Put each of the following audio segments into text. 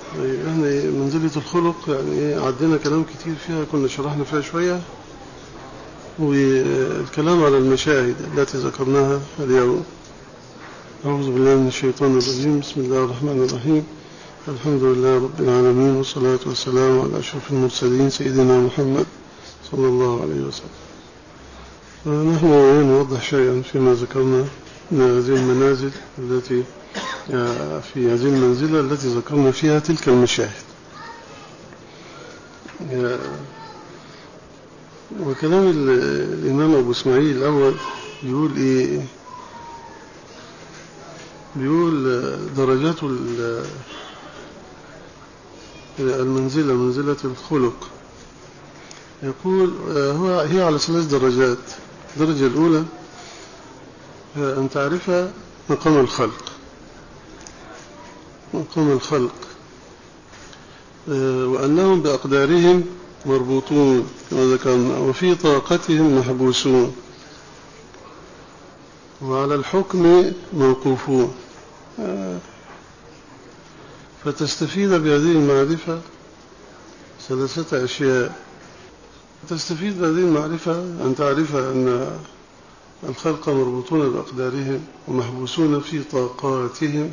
يعني منزلة الخلق يعني عدينا كلام كتير فيها كنا شرحنا فيها شوية والكلام على المشاهد التي ذكرناها اليوم أعوذ بالله من الشيطان الرجيم بسم الله الرحمن الرحيم الحمد لله رب العالمين والصلاة والسلام على أشرف المرسلين سيدنا محمد صلى الله عليه وسلم نحن نوضح شيئا فيما ذكرنا من هذه المنازل التي في هذه المنزلة التي ذكرنا فيها تلك المشاهد وكلام الإمام أبو إسماعيل الأول بيقول إيه بيقول درجات المنزلة منزلة الخلق يقول هو هي على ثلاث درجات الدرجة الأولى أن تعرف مقام الخلق مقام الخلق وأنهم بأقدارهم مربوطون كما ذكرنا وفي طاقتهم محبوسون وعلى الحكم موقوفون فتستفيد بهذه المعرفة ثلاثة أشياء تستفيد بهذه المعرفة أن تعرف أن الخلق مربوطون بأقدارهم ومحبوسون في طاقاتهم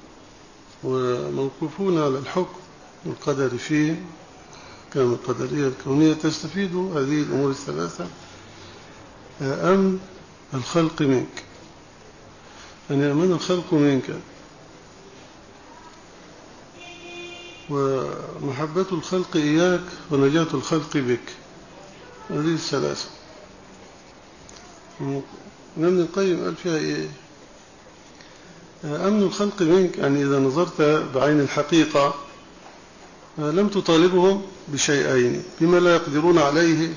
وموقوفون على الحكم والقدر فيه كما القدرية الكونية تستفيد هذه الأمور الثلاثة أمن الخلق منك أن يأمن الخلق منك ومحبة الخلق إياك ونجاة الخلق بك هذه الثلاثة ابن القيم قال فيها إيه أمن الخلق منك يعني إذا نظرت بعين الحقيقة لم تطالبهم بشيئين بما لا يقدرون عليه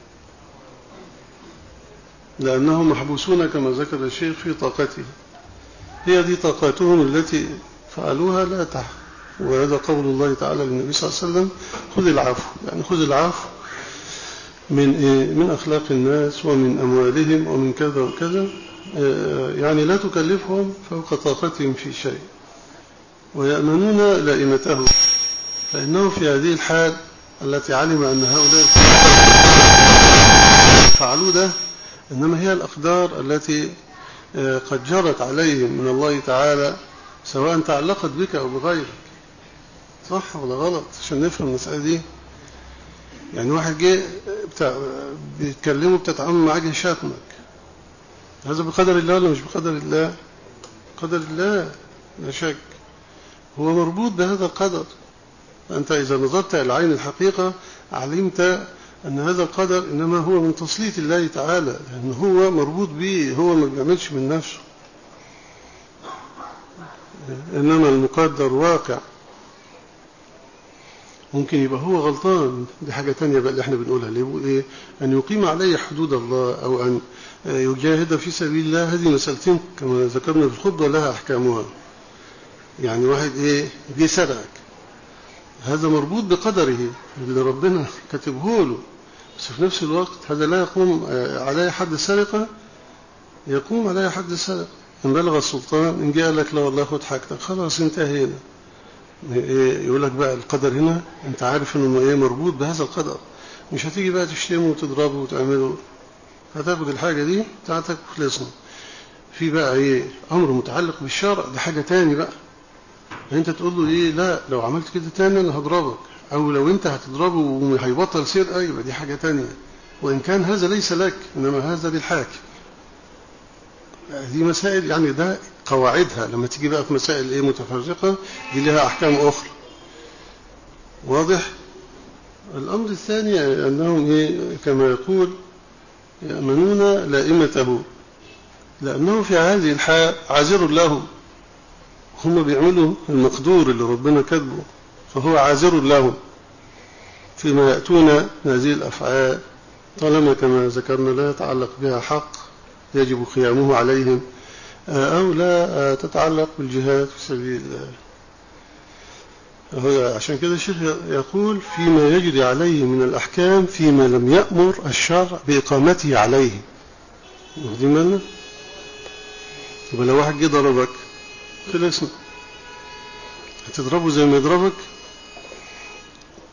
لأنهم محبوسون كما ذكر الشيخ في طاقته هي دي طاقاتهم التي فعلوها لا تح وهذا قول الله تعالى للنبي صلى الله عليه وسلم خذ العفو يعني خذ العفو من إيه من أخلاق الناس ومن أموالهم ومن كذا وكذا يعني لا تكلفهم فوق طاقتهم في شيء ويأمنون لائمته فإنه في هذه الحال التي علم أن هؤلاء فعلوا ده إنما هي الأقدار التي قد جرت عليهم من الله تعالى سواء تعلقت بك أو بغيرك صح ولا غلط عشان نفهم المسألة دي يعني واحد جه بتاع بيتكلموا بتتعامل معاه جه شاتمك هذا بقدر الله ولا مش بقدر الله قدر الله لا شك هو مربوط بهذا القدر أنت إذا نظرت إلى عين الحقيقة علمت أن هذا القدر إنما هو من تسليط الله تعالى لأن هو مربوط به هو ما بيعملش من نفسه إنما المقدر واقع ممكن يبقى هو غلطان دي حاجة تانية بقى اللي احنا بنقولها اللي يقول ايه أن يقيم عليه حدود الله أو أن يجاهد في سبيل الله هذه مسألتين كما ذكرنا في الخطبة لها أحكامها يعني واحد ايه جه سرقك هذا مربوط بقدره اللي ربنا كاتبه له بس في نفس الوقت هذا لا يقوم عليه حد السرقة يقوم عليه حد السرقة إن بلغ السلطان إن جاء لك لا والله خد حاجتك خلاص انتهينا يقول لك بقى القدر هنا انت عارف انه ايه مربوط بهذا القدر مش هتيجي بقى تشتمه وتضربه وتعمله هتاخد الحاجة دي بتاعتك وخلصنا في بقى ايه امر متعلق بالشرع ده حاجة تاني بقى انت تقول له ايه لا لو عملت كده تاني انا هضربك او لو انت هتضربه وهيبطل سرقة يبقى دي حاجة تانية وان كان هذا ليس لك انما هذا للحاكم دي مسائل يعني ده قواعدها لما تيجي بقى في مسائل ايه متفرقة دي لها احكام اخرى واضح الامر الثاني انهم ايه كما يقول يأمنون لائمته لأنه في هذه الحال عازر له هم بيعملوا المقدور اللي ربنا كاتبه فهو عازر لهم فيما يأتون هذه الأفعال طالما كما ذكرنا لا يتعلق بها حق يجب قيامه عليهم أو لا تتعلق بالجهاد في سبيل الله عشان كده الشيخ يقول فيما يجري عليه من الأحكام فيما لم يأمر الشرع بإقامته عليه واخدين بالنا يبقى لو واحد جه ضربك خلصنا هتضربه زي ما يضربك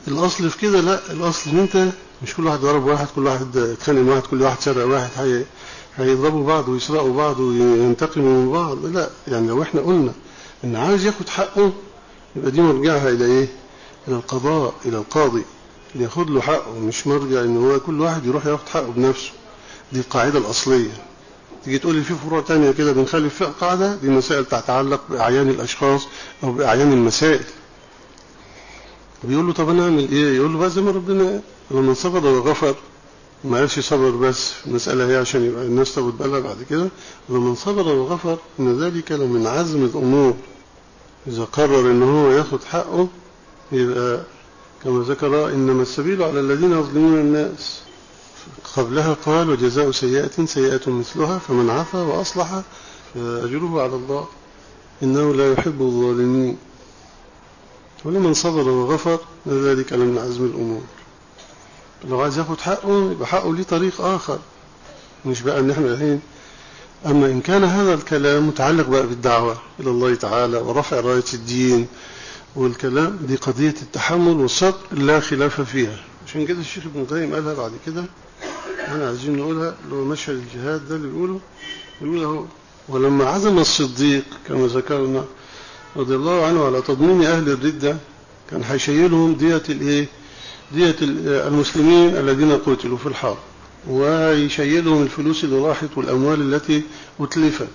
الأصل في كده لا الأصل إن أنت مش كل واحد ضرب واحد كل واحد اتخانق مع واحد كل واحد سرق واحد هي هيضربوا بعض ويسرقوا بعض وينتقموا من بعض لا يعني لو احنا قلنا ان عاوز ياخد حقه يبقى دي مرجعها الى ايه الى القضاء الى القاضي اللي ياخد له حقه مش مرجع ان هو كل واحد يروح ياخد حقه بنفسه دي القاعدة الأصلية تيجي تقول لي في فروع تانية كده بنخالف فيها قاعدة دي مسائل تتعلق بأعيان الأشخاص أو بأعيان المسائل بيقول له طب انا اعمل ايه يقول له بقى زي ما ربنا لما صبر وغفر ما قالش صبر بس المسألة هي عشان يبقى الناس تاخد بالها بعد كده لما صبر وغفر ان ذلك لمن عزم الامور اذا قرر ان هو ياخد حقه يبقى كما ذكر انما السبيل على الذين يظلمون الناس قبلها قال وجزاء سيئة سيئة مثلها فمن عفا وأصلح فأجره على الله إنه لا يحب الظالمين ولمن صبر وغفر ذلك لمن عزم الأمور لو عايز ياخد حقه يبقى حقه ليه طريق آخر مش بقى ان احنا الحين أما إن كان هذا الكلام متعلق بقى بالدعوة إلى الله تعالى ورفع راية الدين والكلام دي قضية التحمل والصبر لا خلاف فيها عشان كده الشيخ ابن القيم قالها بعد كده احنا عايزين نقولها اللي هو مشهد الجهاد ده اللي بيقوله يقول اهو ولما عزم الصديق كما ذكرنا رضي الله عنه على تضمين أهل الردة كان هيشيلهم دية الايه دية المسلمين الذين قتلوا في الحرب ويشيلهم الفلوس اللي راحت والأموال التي أتلفت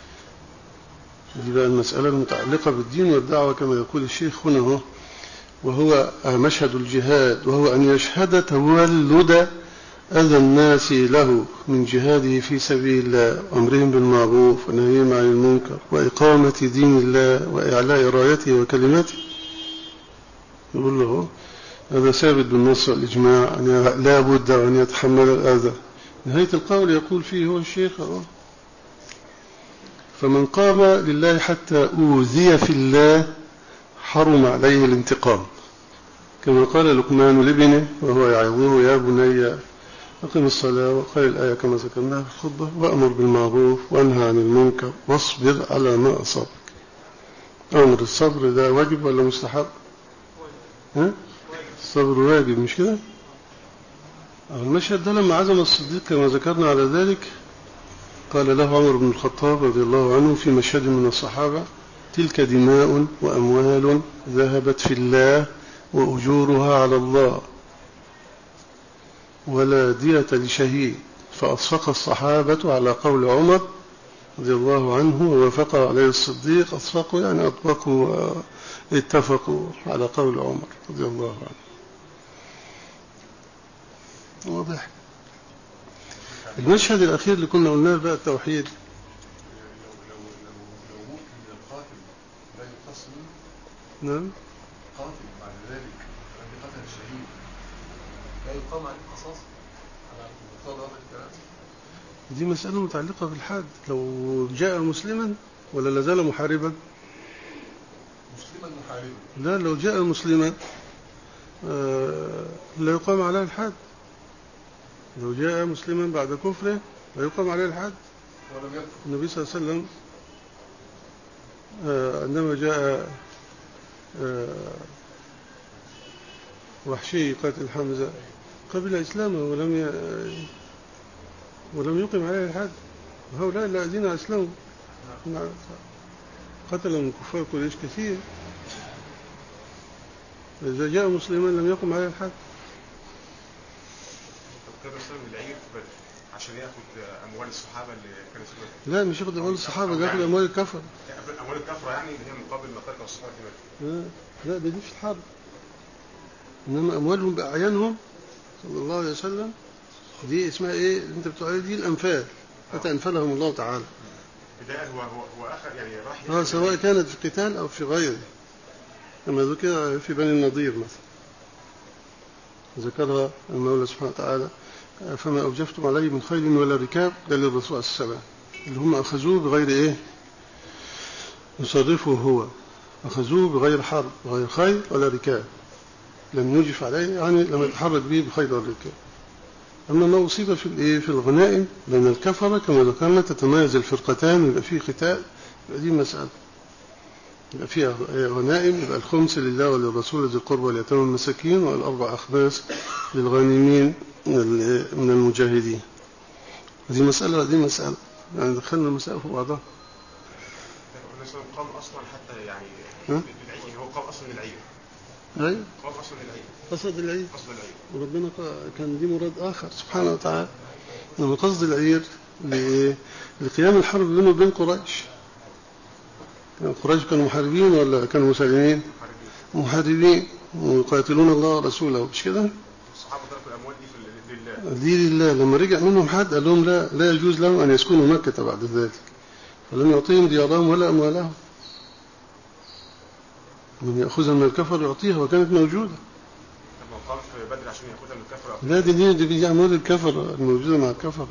دي بقى المسألة المتعلقة بالدين والدعوة كما يقول الشيخ هنا هو وهو مشهد الجهاد وهو أن يشهد تولد أذى الناس له من جهاده في سبيل الله أمرهم بالمعروف ونهيهم عن المنكر وإقامة دين الله وإعلاء رايته وكلمته يقول له هذا ثابت بالنص والإجماع أن لا بد أن يتحمل الأذى نهاية القول يقول فيه هو الشيخ فمن قام لله حتى أوذي في الله حرم عليه الانتقام كما قال لقمان لابنه وهو يعظه يا بني أقم الصلاة وقال الآية كما ذكرناها في الخطبة وأمر بالمعروف وأنهى عن المنكر واصبر على ما أصابك أمر الصبر ده واجب ولا مستحب ها؟ الصبر واجب مش كده المشهد ده لما عزم الصديق كما ذكرنا على ذلك قال له عمر بن الخطاب رضي الله عنه في مشهد من الصحابة تلك دماء وأموال ذهبت في الله وأجورها على الله ولا دية لشهيد فأصفق الصحابة على قول عمر رضي الله عنه ووافق عليه الصديق أصفقوا يعني أطبقوا اتفقوا على قول عمر رضي الله عنه واضح المشهد الأخير اللي كنا قلناه بقى التوحيد نعم قاتل بعد ذلك الذي قتل الشهيد لا يقام عليه القصاص على مقتضى هذا الكلام دي مسألة متعلقة بالحد لو جاء مسلما ولا لازال محاربا مسلما محاربا لا لو جاء مسلما آه، لا يقام عليه الحد لو جاء مسلما بعد كفره لا يقام عليه الحد ولم يكفر النبي صلى الله عليه وسلم آه، عندما جاء آه، وحشي قاتل حمزة قبل إسلامه ولم ي... ولم يقم عليه الحد وهؤلاء الذين أسلموا نعم. قتلوا من كفار قريش كثير إذا جاء مسلما لم يقم عليه الحد طب كده مثلا العير في بدر عشان ياخد اموال الصحابه اللي كانوا في بدر لا مش ياخد أموال الصحابة ده ياخد أموال الكفر اموال الكفره يعني اللي هي مقابل ما ترك الصحابه في بدر لا لا ده دي في الحرب إنما أموالهم بأعيانهم صلى الله عليه وسلم دي اسمها إيه اللي أنت بتقول عليها دي الأنفال متى أنفلهم الله تعالى بدايه هو هو هو اخذ يعني راح آه ياخد- سواء كانت في قتال أو في غيره كما ذكر في بني النضير مثلا ذكرها المولى سبحانه وتعالى فما أوجفتم عليه من خيل ولا ركاب ده للرسول عليه السلام اللي هم أخذوه بغير إيه يصرفه هو أخذوه بغير حرب بغير خيل ولا ركاب لم يوجف عليه يعني لم يتحرك به بخيل ولا ركاب أما ما أصيب في الإيه في الغنائم لأن الكفرة كما ذكرنا تتميز الفرقتان ويبقى فيه قتال يبقى دي مسألة يبقى فيها غنائم يبقى الخمس لله وللرسول ذي القربى واليتامى والمساكين والأربع أخماس للغانمين من من المجاهدين هذه مسألة وهذه مسألة يعني دخلنا المسائل في بعضها الناس قام اصلا حتى يعني ها؟ للعيد هو قام اصلا للعيد أيوة قام اصلا للعيد قصد العيد اصلا العيد وربنا ق- كان دي مراد آخر سبحانه وتعالى إنما قصد العير ل- لقيام الحرب بينه وبين قريش كان قريش كانوا محاربين ولا كانوا مسالمين محاربين محاربين ويقاتلون الله ورسوله مش كده الصحابه تركوا الاموال دي في ال- لله دي لله لما رجع منهم حد قال لهم لا لا يجوز لهم أن يسكنوا مكة بعد ذلك فلم يعطيهم ديارهم ولا أموالهم من يأخذها من الكفر يعطيها وكانت موجودة لما قام في بدر عشان ياخدها من الكفر لا دي دي, دي, دي أموال الكفر الموجودة مع الكفر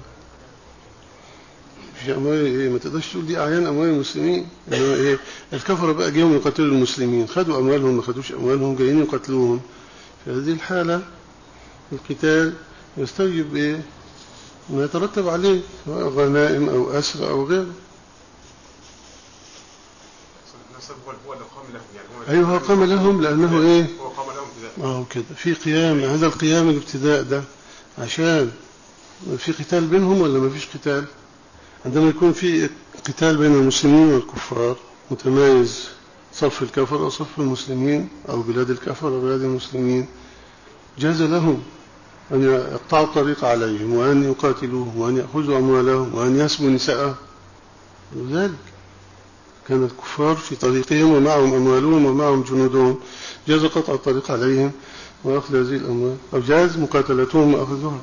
مش أموال إيه ما تقدرش تقول دي أعيان أموال المسلمين إنما إيه الكفر بقى جاهم يقاتلوا المسلمين خدوا أموالهم ما خدوش أموالهم جايين يقاتلوهم في هذه الحالة القتال يستوجب إيه ما يترتب عليه سواء غنائم أو أسر أو غيره الناس هو هو اللي قام لهم يعني هو أيوه هو قام لهم لأنه إيه هو قام لهم بذلك أهو كده في قيام هذا القيام الابتداء ده عشان في قتال بينهم ولا ما فيش قتال عندما يكون في قتال بين المسلمين والكفار متمايز صف الكفر أو صف المسلمين أو بلاد الكفر أو بلاد المسلمين جاز لهم أن يقطعوا الطريق عليهم وأن يقاتلوهم وأن يأخذوا أموالهم وأن يسبوا نساءهم لذلك كان الكفار في طريقهم ومعهم أموالهم ومعهم جنودهم جاز قطع الطريق عليهم وأخذ هذه الأموال أو جاز مقاتلتهم وأخذها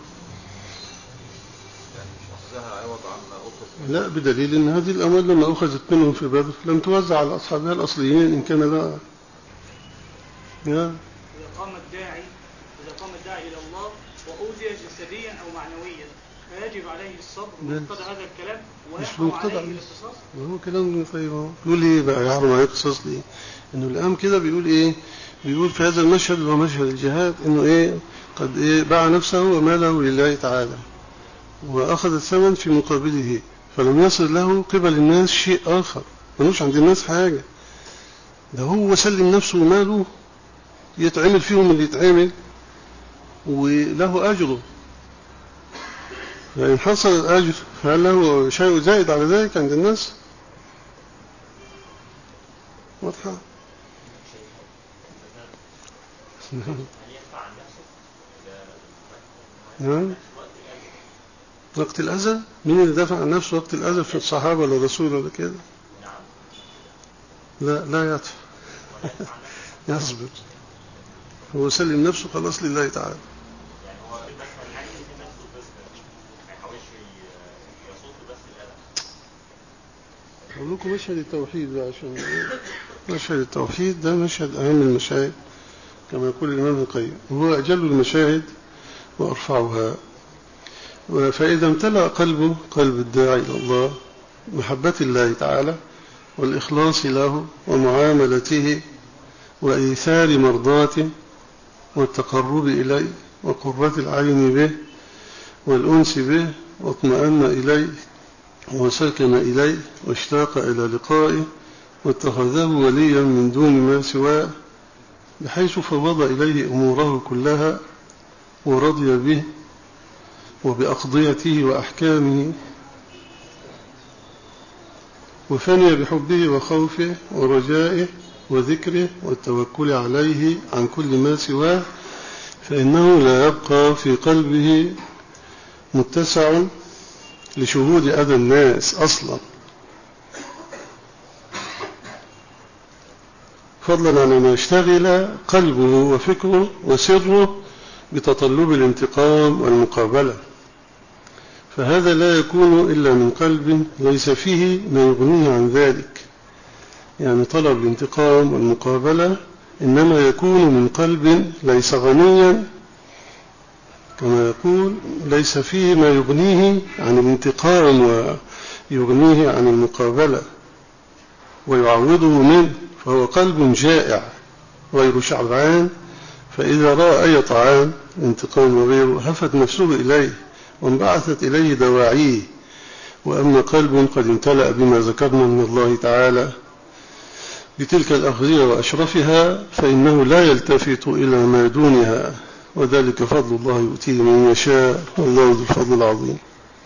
يعني مش أخذها عوض عما أخذ لا بدليل أن هذه الأموال لما أخذت منهم في بدر لم توزع على أصحابها الأصليين إن كان لا يا إذا قام الداعي إذا قام الداعي إلى الله وأوذي جسديا أو معنويا فيجب عليه الصبر نعم. بمقتضى هذا الكلام مش ويحرم بمقتضى. عليه الاختصاص وهو كلام ابن القيم اهو. يقول ايه بقى يحرم عليه قصص ليه انه الان كده بيقول ايه بيقول في هذا المشهد اللي هو مشهد الجهاد انه ايه قد ايه باع نفسه وماله لله تعالى واخذ الثمن في مقابله فلم يصل له قبل الناس شيء اخر ملوش عند الناس حاجه ده هو سلم نفسه وماله يتعمل فيهم اللي يتعمل وله اجره فإن حصل الأجر فهل له شيء زائد على ذلك عند الناس واضحة نعم وقت الأذى مين اللي دافع عن نفسه وقت الأذى في الصحابة ولا الرسول ولا كده لا لا يدفع يصبر هو سلم نفسه خلاص لله تعالى أقول لكم مشهد التوحيد بقى عشان مشهد التوحيد ده مشهد أهم المشاهد كما يقول الإمام ابن القيم وهو أجل المشاهد وأرفعها فإذا امتلأ قلبه قلب الداعي إلى الله محبة الله تعالى والإخلاص له ومعاملته وإيثار مرضاته والتقرب إليه وقرة العين به والأنس به واطمأن إليه وسكن إليه واشتاق إلى لقائه واتخذه وليا من دون ما سواه بحيث فوض إليه أموره كلها ورضي به وبأقضيته وأحكامه وفني بحبه وخوفه ورجائه وذكره والتوكل عليه عن كل ما سواه فإنه لا يبقى في قلبه متسع لشهود أذى الناس أصلا فضلا عن أن يشتغل قلبه وفكره وسره بتطلب الانتقام والمقابلة فهذا لا يكون إلا من قلب ليس فيه ما يغنيه عن ذلك يعني طلب الانتقام والمقابلة إنما يكون من قلب ليس غنيا كما يقول ليس فيه ما يغنيه عن الانتقام ويغنيه عن المقابلة ويعوضه منه فهو قلب جائع غير شعبان فإذا رأى أي طعام انتقام وغيره هفت نفسه إليه وانبعثت إليه دواعيه وأما قلب قد امتلأ بما ذكرنا من الله تعالى بتلك الأغذية وأشرفها فإنه لا يلتفت إلى ما دونها وذلك فضل الله يؤتيه من يشاء والله ذو الفضل العظيم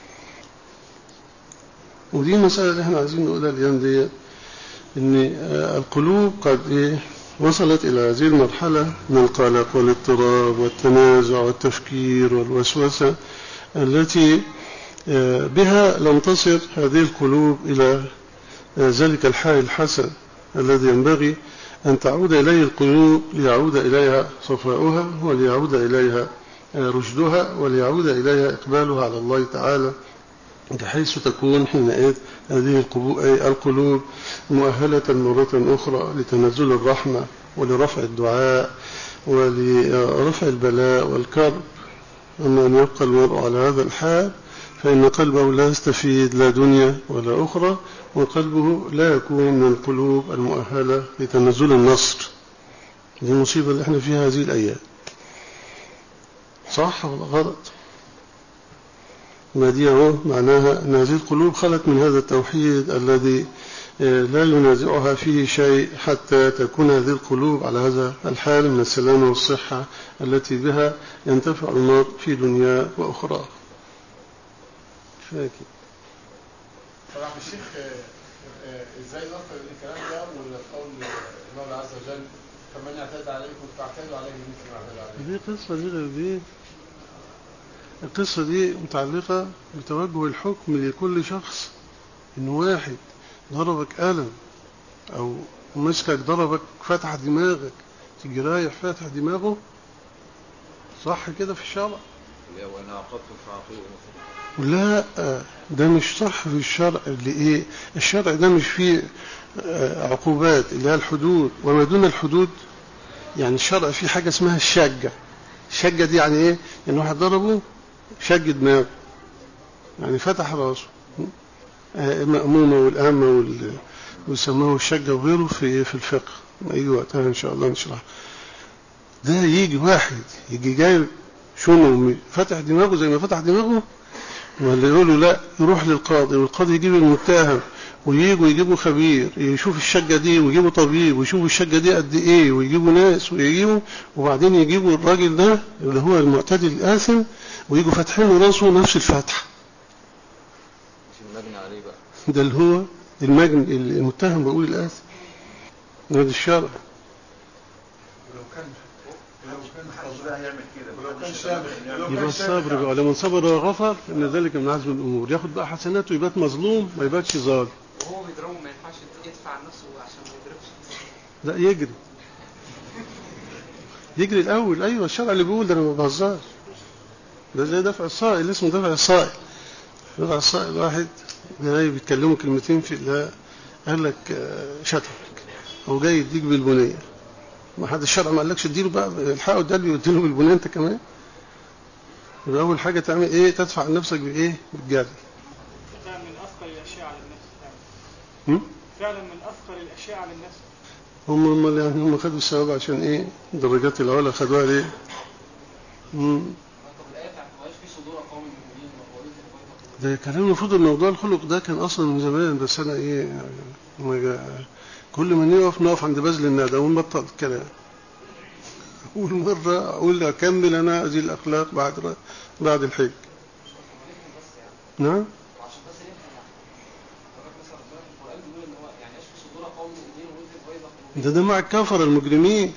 ودي المسألة اللي احنا عايزين نقولها الأيام دي إن آه، القلوب قد إيه وصلت إلى هذه المرحلة من القلق والاضطراب والتنازع والتفكير والوسوسة التي آه، بها لم تصل هذه القلوب إلى آه، ذلك الحال الحسن الذي ينبغي أن تعود إليه القلوب ليعود إليها صفاؤها وليعود إليها آه، رشدها وليعود إليها إقبالها على الله تعالى بحيث تكون حينئذ هذه القبو- أي القلوب مؤهلة مرة أخرى لتنزل الرحمة ولرفع الدعاء ولرفع البلاء والكرب أما أن يبقى المرء على هذا الحال فإن قلبه لا يستفيد لا دنيا ولا أخرى وقلبه لا يكون من القلوب المؤهلة لتنزل النصر دي المصيبة اللي احنا فيها هذه الأيام صح ولا غلط ما دي اهو معناها أن هذه القلوب خلت من هذا التوحيد الذي آه، لا ينازعها فيه شيء حتى تكون هذه القلوب على هذا الحال من السلامة والصحة التي بها ينتفع المرء في دنيا وأخرى فاكر طبعا الشيخ آه، آه، ازاي نصل الكلام ده ولا قول المولى عز وجل فمن اعتدى عليكم فاعتدوا عليه مثل ما اعتدى عليكم دي قصة دي غير دي القصة دي متعلقة بتوجه الحكم لكل شخص إن واحد ضربك قلم أو مسكك ضربك فتح دماغك تيجي رايح فاتح دماغه صح كده في الشرع وإن عاقبتم فعاقبوا لا ده مش صح في الشرع اللي ايه الشرع ده مش فيه آه، عقوبات اللي هي الحدود وما دون الحدود يعني الشرع فيه حاجة اسمها الشجة الشجة دي يعني ايه يعني واحد ضربه شج دماغه يعني فتح راسه آه، المأمومة والأمة وال- ويسموه الشجة وغيره في في الفقه يجي وقتها إن شاء الله نشرح ده يجي واحد يجي جاي شنو فتح دماغه زي ما فتح دماغه ولا يقولوا لا يروح للقاضي والقاضي يجيب المتهم ويجوا يجيبوا خبير يشوف الشقة دي ويجيبوا طبيب ويشوفوا الشقة دي قد ايه ويجيبوا ناس ويجيبوا وبعدين يجيبوا الراجل ده اللي هو المعتدي الآثم ويجوا فاتحين له راسه نفس الفتحة مش المجني عليه بقى ده اللي هو المجن المتهم بقول الآثم هذا الشرع ولو كان ولو كان ربنا هيعمل كده ولو كان شامخ ولو كان يبقى شامخ الصبر بقى لمن صبر وغفر ان ذلك من عزم الامور ياخد بقى حسناته يبات مظلوم ما يباتش ظالم وهو بيضربه ما ينفعش يدفع عن نفسه عشان ما يضربش لا يجري يجري الاول ايوه الشرع اللي بيقول ده انا ما بهزرش ده زي دفع الصائل اللي اسمه دفع الصائل دفع الصائل واحد جاي بيتكلموا كلمتين في الله قال لك آه، شتمك او جاي يديك بالبنيه ما حد الشرع ما قالكش اديله بقى الحقه ده اللي له بالبنيه انت كمان يبقى اول حاجه تعمل ايه تدفع عن نفسك بايه بالجري فعلا من أثقل الأشياء على النفس هم؟ فعلا فعلا من أثقل الأشياء على النفس هم هم اللي يعني هم خدوا الثواب عشان ايه درجات العلا خدوها ليه مم. طب الآية بتاعت ما في صدور قوم المؤمنين وقوله ده كلام المفروض ان موضوع الخلق ده كان اصلا من زمان بس انا ايه يعني ما جا- كل ما نقف نقف عند بذل الندى ونبطل الكلام اول مره اقول اكمل انا هذه الاخلاق بعد بعد الحج نعم وعشان بس نفهم يعني حضرتك مثلا ربنا في القرآن بيقول إن هو يعني يشفي صدور قوم المؤمنين ويذهب غيظ قلوبهم ده ده مع الكفر المجرمين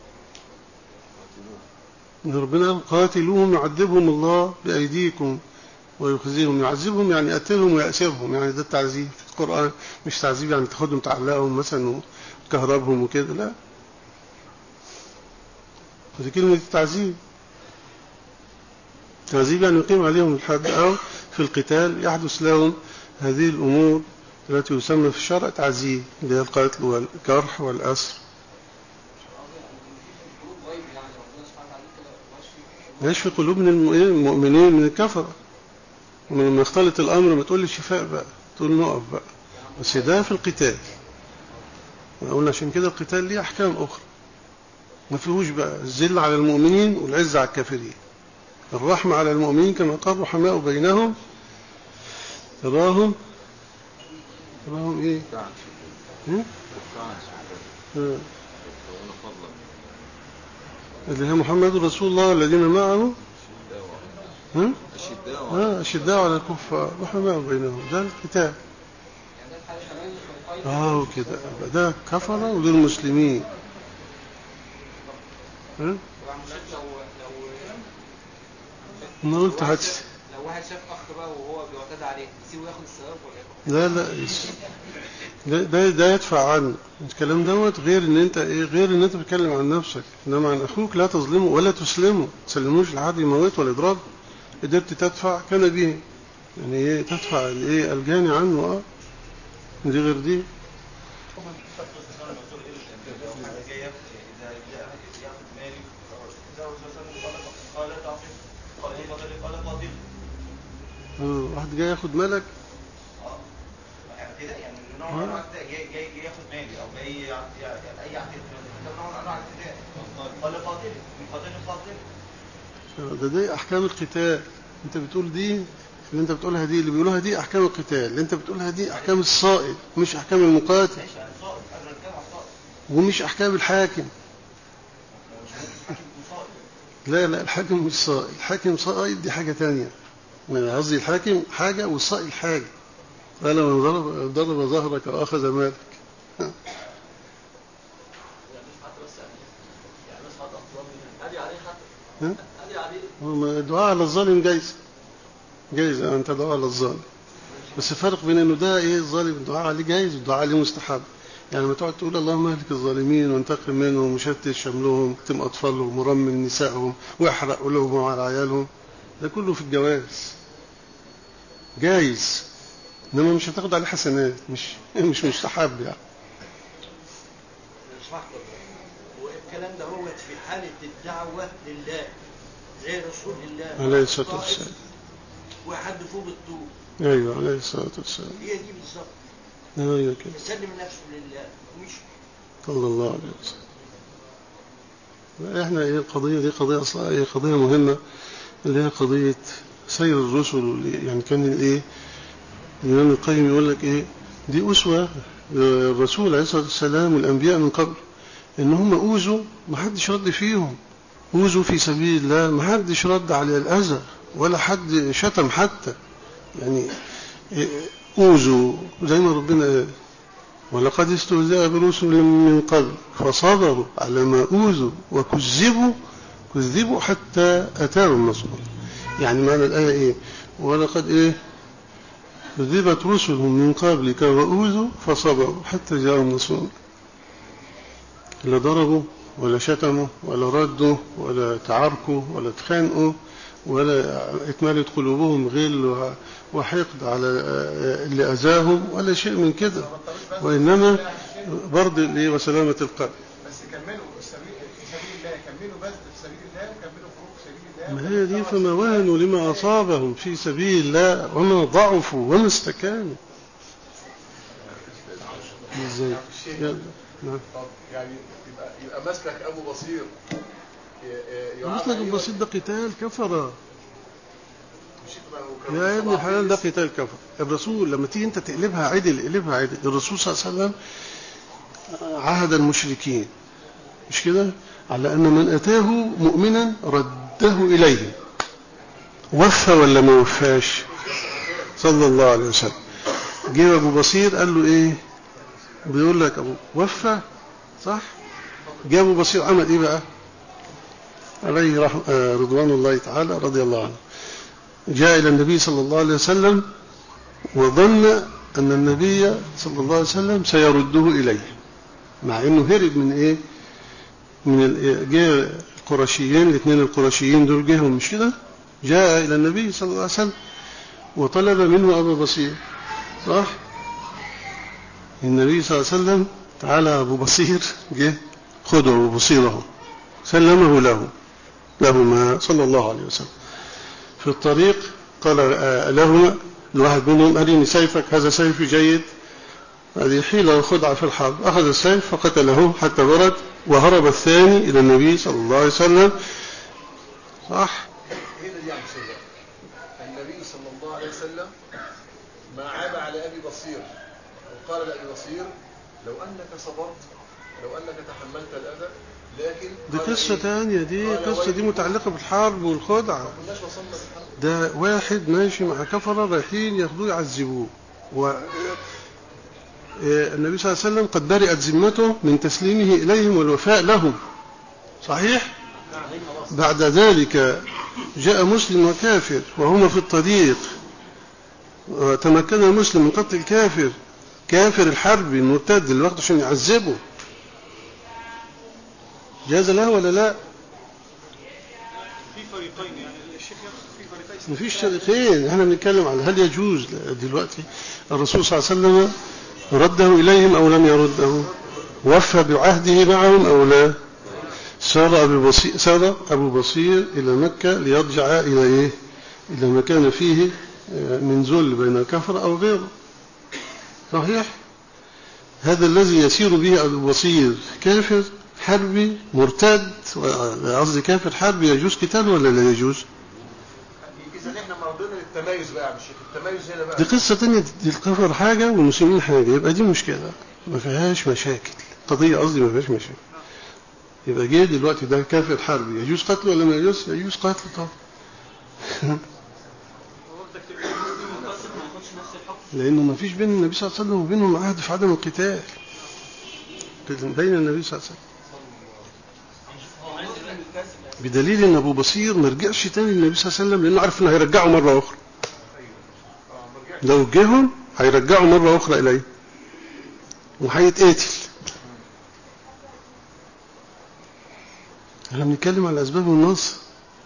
إن ربنا قال قاتلوهم يعذبهم الله بأيديكم ويخزيهم يعذبهم يعني يقتلهم ويأسرهم يعني ده التعذيب في القرآن مش تعذيب يعني تاخدهم تعلقهم مثلا وتكهربهم وكده لا ودي كلمة التعذيب تعذيب يعني يقيم عليهم الحد أو في القتال يحدث لهم هذه الأمور التي يسمى في الشرع تعذيب اللي هي القتل والجرح والأسر قلوب غيب يعني ربنا سبحانه وتعالى كده ويشفي يشفي قلوب من الم- إيه؟ المؤمنين من الكفرة ولما يختلط الأمر ما تقول لي شفاء بقى تقول نقف بقى بس ده في القتال قلنا عشان كده القتال ليه أحكام أخرى ما فيهوش بقى الذل على المؤمنين والعز على الكافرين الرحمة على المؤمنين كما قال رحماء بينهم تراهم تراهم ايه كعن هم؟ كعن آه. يبتغون فضلا اللي هي محمد رسول الله الذين معه شداء ها؟ الشداء آه أشداء على الكفار رحماء بينهم ده الكتاب يعني ده الحاله كمان الفريقين اه وكده يبقى ده كفرة ودول مسلمين ها؟ طبعا مش لو لو انا قلت لو واحد هات شاف- لو واحد شاف اخ بقى وهو بيعتدى عليه يسيبه ياخد الثواب ولا ايه؟ لا لا يس- ده ده, ده يدفع عنه الكلام دوت غير ان انت ايه غير ان انت بتتكلم عن نفسك انما عن اخوك لا تظلمه ولا تسلمه ما تسلموش لحد يموت ولا يضرب قدرت تدفع كان به يعني ايه تدفع الايه الجاني عنه اه دي غير دي آه، واحد جاي ياخد مالك كده يعني نوع من انواع الاعتداء جاي جاي جاي ياخد مالي او جاي يع- يع- يع- اي اعتداء ده نوع من انواع الاعتداء قال قاتل من قاتل قاتل آه، ده دي احكام القتال انت بتقول دي اللي انت بتقولها دي اللي بيقولوها دي احكام القتال اللي انت بتقولها دي احكام الصائد مش احكام المقاتل ماشي يعني صائد انا بتكلم على الصائد ومش احكام الحاكم مش ممكن حاكم يكون صائد لا لا الحاكم مش صائد الحاكم صائد دي حاجة تانية يعني قصدي الحاكم حاجة والصائد حاجة قال من ضرب ضرب ظهرك وأخذ مالك يعني مش حتى بس يعني مش حتى اطلب ادي عليه حتى ها؟ ادي عليه هو الدعاء على الظالم جايز جايز أن تدعو على الظالم بس الفرق بين انه ده ايه الظالم الدعاء عليه جايز والدعاء عليه مستحب يعني لما تقعد تقول اللهم اهلك الظالمين وانتقم منهم وشتت شملهم اكتم اطفالهم ورمم نسائهم واحرق قلوبهم على عيالهم ده كله في الجواز جايز انما مش هتاخد عليه حسنات مش مش مستحب يعني صح والكلام ده هو في حالة الدعوة لله زي رسول الله عليه الصلاه والسلام وحد فوق الطول ايوه عليه الصلاه والسلام هي دي بالظبط ايوه كده يسلم نفسه لله مش صلى الله عليه وسلم احنا ايه القضية دي قضية اصلا ايه قضية مهمة اللي هي قضية سير الرسل يعني كان الايه الإمام القيم يقول لك ايه دي أسوة الرسول عليه الصلاة والسلام والأنبياء من قبل إن هم أوذوا ما حدش رد فيهم أوذوا في سبيل الله ما حدش رد على الأذى ولا حد شتم حتى يعني إيه، أوذوا زي ما ربنا قال ولقد استهزأ برسل من قبل فصبروا على ما أوذوا وكذبوا كذبوا حتى أتاهم نصرهم يعني معنى الآية إيه ولقد إيه كذبت رسل من قبلك وأوذوا فصبروا حتى جاءهم نصرهم لا ضربوا ولا شتموا ولا ردوا ولا تعاركوا ولا اتخانقوا ولا اتملت قلوبهم غل وحقد على اللي أذاهم ولا شيء من كده وإنما برضه اللي وسلامة القلب بس كملوا السبيل في سبيل الله كملوا بذل في سبيل الله وكملوا فروق في سبيل الله ما هي دي فما وهنوا لما أصابهم في سبيل الله وما ضعفوا وما استكانوا ازاي يلا نعم طب يعني يبقى يبقى مسلك ابو بصير ي- ي- يعاب مسلك أيوة- البسيط ده قتال كفرة مش يبقى وكان يا ابن صلاح الحلال ده فيه قتال كفر الرسول لما تيجي انت تقلبها عدل اقلبها عدل الرسول صلى الله عليه وسلم عهد المشركين مش كده على ان من اتاه مؤمنا رده اليه وفى ولا ما وفاش صلى الله عليه وسلم جه ابو بصير قال له ايه بيقول لك ابو وفى صح جه ابو بصير عمل ايه بقى عليه رح... آه، رضوان الله تعالى رضي الله عنه جاء إلى النبي صلى الله عليه وسلم وظن أن النبي صلى الله عليه وسلم سيرده إليه مع أنه هرب من إيه من ال- جاء القرشيين الاثنين القرشيين دول جاهم مش كده جاء إلى النبي صلى الله عليه وسلم وطلب منه أبا بصير صح النبي صلى الله عليه وسلم تعالى أبو بصير جه خذوا أبو بصيره سلمه له لهما صلى الله عليه وسلم في الطريق قال آه، لهما الواحد منهم أريني سيفك هذا سيفي جيد هذه حيلة وخدعة في الحرب أخذ السيف فقتله حتى برد وهرب الثاني إلى النبي صلى الله عليه وسلم صح هنا دي عم شيء النبي صلى الله عليه وسلم ما عاب على ابي بصير وقال لابي بصير لو انك صبرت لو انك تحملت الاذى لكن دي قال قصة إيه؟ تانية دي قال قصة دي ويل- متعلقة بالحرب والخدعة ما كناش وصلنا للحرب ده واحد ماشي مع كفرة رايحين ياخدوه يعذبوه و آه، النبي صلى الله عليه وسلم قد برئت ذمته من تسليمه إليهم والوفاء لهم صحيح؟ بعد ذلك جاء مسلم وكافر وهما في الطريق وتمكن المسلم من قتل الكافر كافر الحرب المرتد اللي واخده عشان يعذبه جاز له ولا لا؟ في فريقين يعني الشيخ يقصد في فريقين مفيش شريكين احنا بنتكلم على هل يجوز دلوقتي الرسول صلى الله عليه وسلم رده إليهم أو لم يرده وفى بعهده معهم أو لا سار أبو بصير, سار أبو بصير إلى مكة ليرجع إلى إيه إلى ما كان فيه آه، من ذل بين الكفر أو غيره صحيح هذا الذي يسير به أبو بصير كافر حربي مرتد قصدي كافر حربي يجوز قتاله ولا لا يجوز اذا احنا مرضينا للتميز بقى يا عم الشيخ التميز هنا بقى دي قصة تانية دي الكفر حاجة والمسلمين حاجة يبقى دي مشكلة ما فيهاش مشاكل قضية قصدي ما فيهاش مشاكل يبقى جه دلوقتي ده كافر حربي يجوز قتله ولا ما يجوز يجوز قتله طبعا وردك تبقى مسلم مقاتل ما ياخدش نفس الحكم لأنه ما فيش بين النبي صلى الله عليه وسلم وبينهم عهد في عدم القتال بين النبي صلى الله عليه وسلم بدليل ان ابو بصير ما رجعش تاني للنبي صلى الله عليه وسلم لانه عارف انه هيرجعه مره اخرى لو جيهم هيرجعوا مره اخرى اليه وهيتقتل احنا بنتكلم على اسباب النصر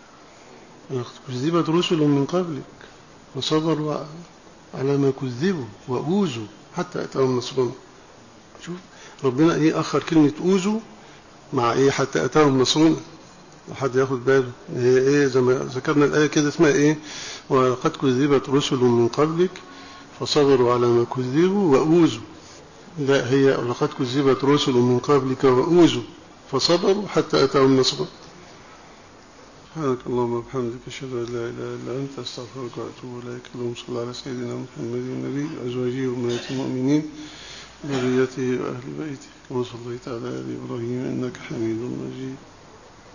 كذبت رسل من قبلك وصبروا على ما كذبوا واوذوا حتى اتاهم نصرنا شوف ربنا ايه اخر كلمه اوذوا مع ايه حتى اتاهم نصرنا حد ياخد باله هي ايه زي ما ذكرنا الايه كده اسمها ايه ولقد كذبت رسل من قبلك فصبروا على ما كذبوا واوذوا لا هي لقد كذبت رسل من قبلك واوذوا فصبروا حتى اتاهم نصرنا سبحانك اللهم وبحمدك اشهد ان لا اله الا انت استغفرك واتوب اليك اللهم صل على سيدنا محمد النبي وازواجه وامهات المؤمنين ذريته واهل بيته كما صليت على ال ابراهيم انك حميد مجيد